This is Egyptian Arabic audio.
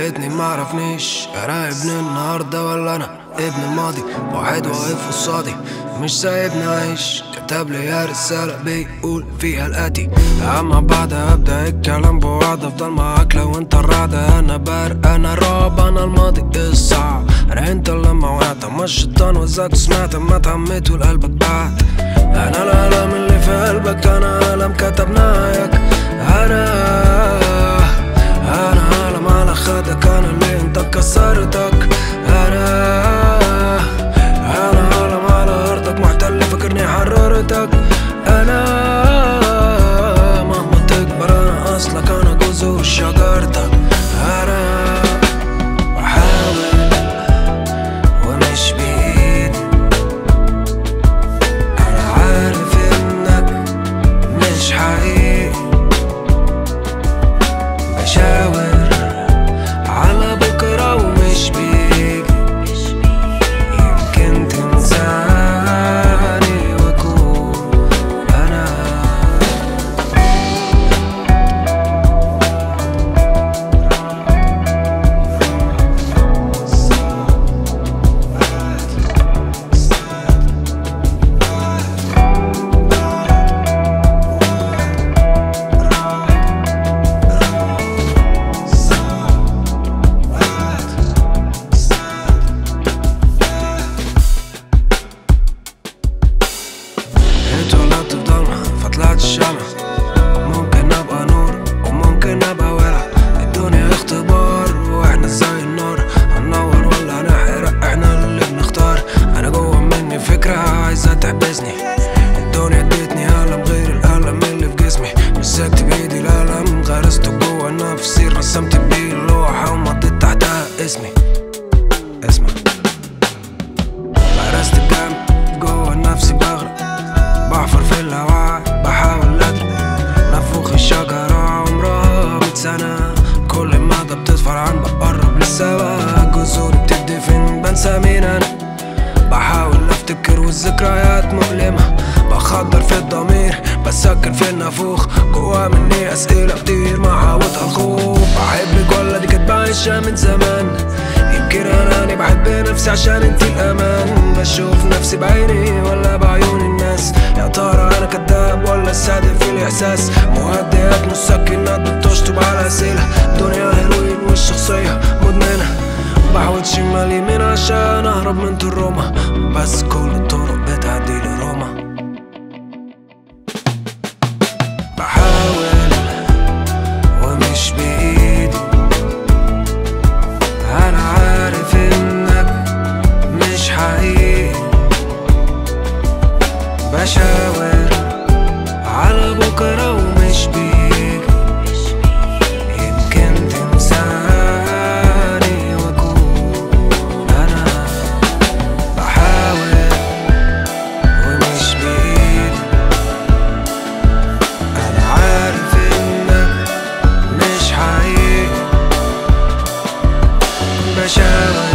لقيتني معرفنيش انا ابن النهارده ولا انا ابن الماضي واحد واقف قصادي مش سايبني اعيش كتب لي رسالة بيقول فيها الآتي أما بعد أبدأ الكلام بوعد أفضل معاك لو أنت الرعدة أنا بارق أنا الرعب أنا الماضي الصعب أنا أنت لما وقعت أما الشيطان وزاك سمعت أما اتعميت ولقلبك بعد أنا الألم اللي في قلبك أنا ألم كتبناك أنا أنا ألم على خدك أنا اللي أنت كسرتك أنا أنا ألم على أرضك محتل فاكرني حررتك أنا مهما تكبر أنا أصلك أنا جذور شجرتك أنا بحاول ومش بإيدي أنا عارف إنك مش حقيقي بشاور على بكرة ومش بيجي يمكن تنساني وأكون أنا اتولدت في ضلمة فطلعت الشمع ممكن ابقى نور وممكن ابقى ولع الدنيا اختبار واحنا زي النار هننور ولا هنحرق احنا اللي بنختار انا جوه مني فكرة عايزة تحبسني الدنيا ادتني ألم غير الألم اللي في جسمي مسكت بإيدي الألم غرسته جوه نفسي رسمت بيه اللوحة ومضيت تحتها اسمي اسمع غرست الجنب جوه نفسي بغرق بحفر في الهواء بحاول أدرك نفوخ الشجرة عمرها مية سنة كل ما ده بتتفرعن بقرب للسما جذوري بتدفن بنسى مين أنا بحاول افتكر والذكريات مؤلمة بخدر في الضمير بسكن في النافوخ جوا مني اسئلة كتير ما حاولت الخوف بحبك ولا دي كانت بعيشها من زمان يمكن اناني بحب نفسي عشان انتي الامان بشوف نفسي بعيني ولا بعيون الناس يا ترى انا كداب ولا صادق في الاحساس مهدئات مسكنات بتشطب على اسئلة دنيا هيروين والشخصية مدمنة بحاول شمال يمين عشان اهرب من الروما بس كل الطرق بتعدي لروما بحاول ومش بايدي انا عارف انك مش حقيقي بشاور على بكرة ومش بيجي يمكن تنساني واكون انا بحاول ومش بايدي انا عارف انك مش حقيقي بشاور